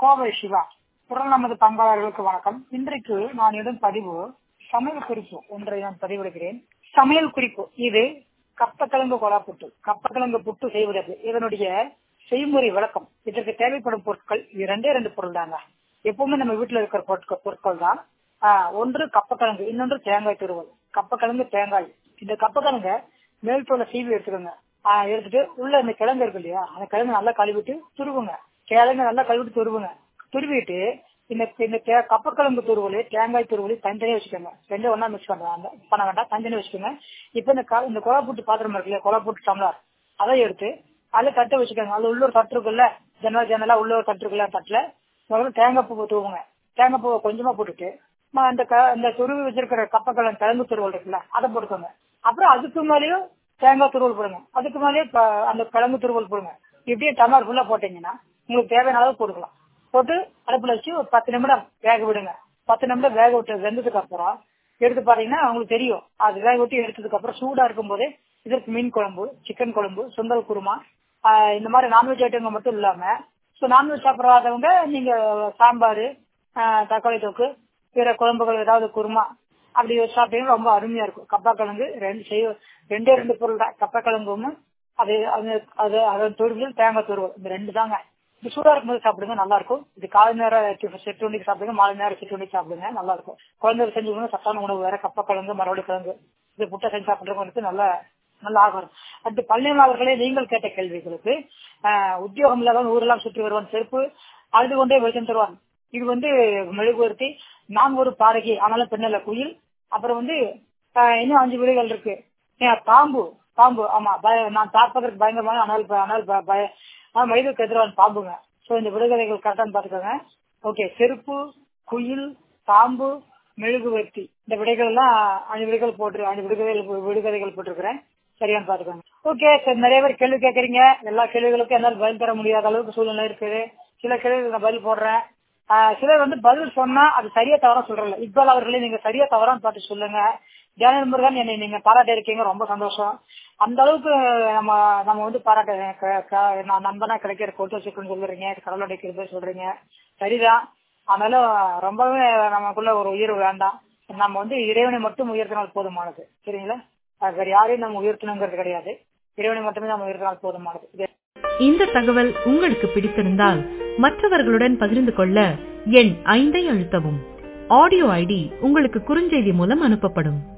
கோவை சிவா குரல் நமது பங்காளர்களுக்கு வணக்கம் இன்றைக்கு நான் இடும் பதிவு சமையல் குறிப்பு ஒன்றை நான் பதிவிடுகிறேன் சமையல் குறிப்பு இது கப்பக்கிழங்கு கொலா புட்டு கப்பக்கிழங்கு புட்டு செய்வதற்கு இதனுடைய செய்முறை விளக்கம் இதற்கு தேவைப்படும் பொருட்கள் இது ரெண்டே ரெண்டு பொருள் தாங்க எப்பவுமே நம்ம வீட்டுல இருக்கிற பொருட்கள் பொருட்கள் தான் ஆஹ் ஒன்று கப்பக்கிழங்கு இன்னொன்று தேங்காய் துருவல் கப்பக்கிழங்கு தேங்காய் இந்த கப்பக்கிழங்க மேல் தோலை சீவி எடுத்துக்கோங்க ஆஹ் எடுத்துட்டு உள்ள இந்த கிழங்கு இருக்கு இல்லையா அந்த கிழங்கு நல்லா கழுவிட்டு துருவுங்க கிழங்கு நல்லா கழுவிட்டு துருவுங்க துருவிட்டு இந்த இந்த தே- கப்பக்கிழங்கு துருவலி தேங்காய் துருவலி தனித்தனியா வச்சுக்கோங்க ரெண்டும் ஒண்ணா மிக்ஸ் பண்றாங்க பண்ண வேண்டாம் தனித்தனியா வச்சுக்கோங்க இப்ப இந்த க- இந்த கொலா புட்டு பாத்திரம் இருக்கு இல்லையா கொலா புட்டு டம்ளர் அதை எடுத்து அதுல தட்டை வச்சுக்கோங்க அதுல உள்ள ஒரு தட்டு இருக்குல்ல ஜன்னல் ஜன்னலா உள்ள ஒரு தட்டு இருக்குல்ல தட்டுல முதல்ல தேங்காய் பூவை தூவுங்க தேங்காய் பூவை கொஞ்சமா போட்டுட்டு ம, இந்த க- இந்த துருவி வச்சிருக்கிற கப்பக்கிழங்கு கிழங்கு துருவல் இருக்குல்ல அதை போட்டுக்கோங்க அப்புறம் அதுக்கு மேலேயும் தேங்காய் துருவல் போடுங்க அதுக்கு மேலேயே ப- அந்த கிழங்கு துருவல் போடுங்க இப்படியே டம்ளர் ஃபுல்லா போட்டீங்கன்னா உங்களுக்கு தேவையான அளவு போட்டுக்கலாம் போட்டு அடுப்புல வச்சு ஒரு பத்து நிமிடம் வேக விடுங்க பத்து நிமிடம் வேக விட்டு வெந்ததுக்கு அப்புறம் எடுத்து பாத்தீங்கன்னா உங்களுக்கு தெரியும் அது வேக விட்டு எடுத்ததுக்கு அப்புறம் சூடா இருக்கும் போதே இதற்கு மீன் குழம்பு சிக்கன் குழம்பு சுண்டல் குருமா ஆஹ் இந்த மாதிரி நான்வெஜ் ஐட்டங்கள் மட்டும் இல்லாம ஸோ நான்வெஜ் சாப்பிடாதவங்க நீங்க சாம்பார் ஆஹ் தக்காளி தொக்கு பிற குழம்புகள் ஏதாவது குருமா அப்படி வச்சு சாப்பிட்டீங்கன்னா ரொம்ப அருமையா இருக்கும் கப்பாக்கிழங்கு ரெண்டு செய்ய ரெண்டே ரெண்டு பொருள் தான் கப்பாக்கிழங்கு ஒண்ணு அது அது அது அதன் துருவல் தேங்காய் துருவல் இந்த ரெண்டு தாங்க இது சூடா இருக்கும்போது சாப்பிடுங்க நல்லா இருக்கும் இது காலை நேரம் சிற்றுண்டிக்கு சாப்பிடுங்க மாலை நேரம் சிற்றுண்டிக்கு சாப்பிடுங்க நல்லா இருக்கும் குழந்தைகள் செஞ்சு கொடுங்க சத்தான உணவு வேற கப்பக்கிழங்கு மரவள்ளி கிழங்கு இது புட்டை செஞ்சு சாப்பிடுறவங்களுக்கு நல்ல நல்ல ஆகாரம் அடுத்து பள்ளியாளர்களே நீங்கள் கேட்ட கேள்விகளுக்கு ஆஹ் உத்தியோகம் இல்லாத ஊரெல்லாம் சுற்றி வருவான் செருப்பு அழுது கொண்டே வெளிச்சம் தருவான் இது வந்து மெழுகுவர்த்தி நான் ஒரு பாடகி ஆனாலும் பெண்ணல்ல குயில் அப்புறம் வந்து ஆஹ் இன்னும் அஞ்சு விடைகள் இருக்கு ஏன் பாம்பு பாம்பு ஆமா பய- நான் பார்ப்பதற்கு பயங்கரமான ஆனால் ப- ஆனால் ப- பய ஆனா மனிதருக்கு எதிரான பாம்புங்க சோ இந்த விடுகதைகள் கரெக்டான்னு பாத்துக்கோங்க ஓகே செருப்பு குயில் பாம்பு மெழுகுவர்த்தி இந்த விடைகள் எல்லாம் அஞ்சு விடைகள் போட்டு அஞ்சு விடுகதைகள் விடுகதைகள் போட்டிருக்கிறேன் சரியான்னு பாத்துக்கோங்க ஓகே சரி நிறைய பேர் கேள்வி கேட்கறீங்க எல்லா கேள்விகளுக்கும் என்னால பதில் தர முடியாத அளவுக்கு சூழ்நிலை இருக்குது சில கேள்விகளுக்கு நான் பதில் போடுறேன் ஆஹ் சிலர் வந்து பதில் சொன்னா அது சரியா தவறா சொல்றல இக்பால் அவர்களே நீங்க சரியா தவறான்னு பார்த்து சொல்லுங்க ஜானல் முருகன் என்னை நீங்க பாராட்ட இருக்கீங்க ரொம்ப சந்தோஷம் அந்த அளவுக்கு நம்ம நம்ம வந்து பாராட்ட க- க- நான் நண்பனா கிடைக்கிற போட்டோ வச்சுக்கணும்னு சொல்றீங்க கடலுடைய கிருபை சொல்றீங்க சரிதான் ஆனாலும் ரொம்பவே நமக்குள்ள ஒரு உயர்வு வேண்டாம் நம்ம வந்து இறைவனை மட்டும் உயர்த்தினால் போதுமானது சரிங்களா அது வேற யாரையும் நம்ம உயர்த்தணுங்கிறது கிடையாது இறைவனை மட்டுமே நம்ம உயர்த்தினால் போதுமானது இது இந்த தகவல் உங்களுக்கு பிடித்திருந்தால் மற்றவர்களுடன் பகிர்ந்து கொள்ள எண் ஐந்தை அழுத்தவும் ஆடியோ ஐடி உங்களுக்கு குறுஞ்செய்தி மூலம் அனுப்பப்படும்